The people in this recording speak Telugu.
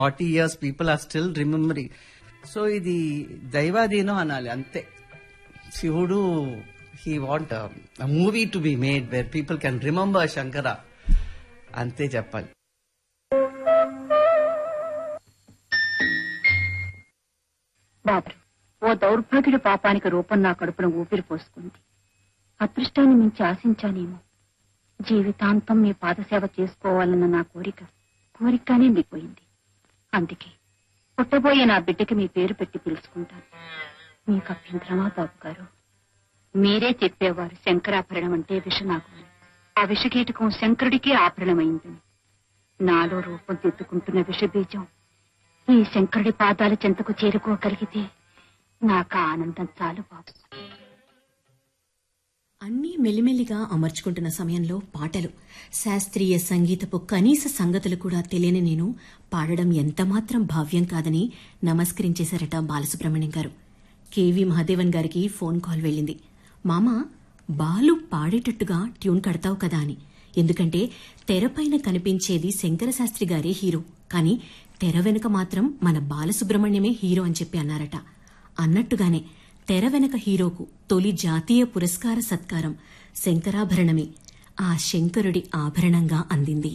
forty years people are still remembering so ఇది దైవాధీనం అనాలి అంతే శివుడు he want movie to be made where people can remember Shankara అంతే చెప్పాలి బాబరు ఓ దౌర్భాగ్యుడి పాపానికి రూపం నా కడుపున ఊపిరి పోసుకుంది అదృష్టాన్ని మించి ఆశించానేమో జీవితాంతం మీ పాదసేవ చేసుకోవాలన్న నా కోరిక కోరికనే మిగిపోయింది అందుకే పుట్టబోయే నా బిడ్డకి మీ పేరు పెట్టి పిలుచుకుంటాను మీకు అభ్యంతరమా బాబు గారు మీరే చెప్పేవారు శంకరాభరణం అంటే విషనాగం ఆ విషకీటకం శంకరుడికే ఆభరణమైందని నాలో రూపం దిద్దుకుంటున్న విషబీజం ఈ శంకరుడి పాదాల చెంతకు చేరుకోగలిగితే నాకు ఆ ఆనందం చాలు బాబు అన్నీ మెల్లిమెల్లిగా అమర్చుకుంటున్న సమయంలో పాటలు శాస్త్రీయ సంగీతపు కనీస సంగతులు కూడా తెలియని నేను పాడడం ఎంతమాత్రం భావ్యం కాదని నమస్కరించేశారట బాలసుబ్రహ్మణ్యం గారు కేవీ మహాదేవన్ గారికి ఫోన్ కాల్ వెళ్ళింది మామా బాలు పాడేటట్టుగా ట్యూన్ కడతావు కదా అని ఎందుకంటే తెరపైన కనిపించేది శంకరశాస్త్రి గారే హీరో కానీ తెర వెనుక మాత్రం మన బాలసుబ్రహ్మణ్యమే హీరో అని చెప్పి అన్నారట అన్నట్టుగానే తెర వెనక హీరోకు తొలి జాతీయ పురస్కార సత్కారం శంకరాభరణమే ఆ శంకరుడి ఆభరణంగా అందింది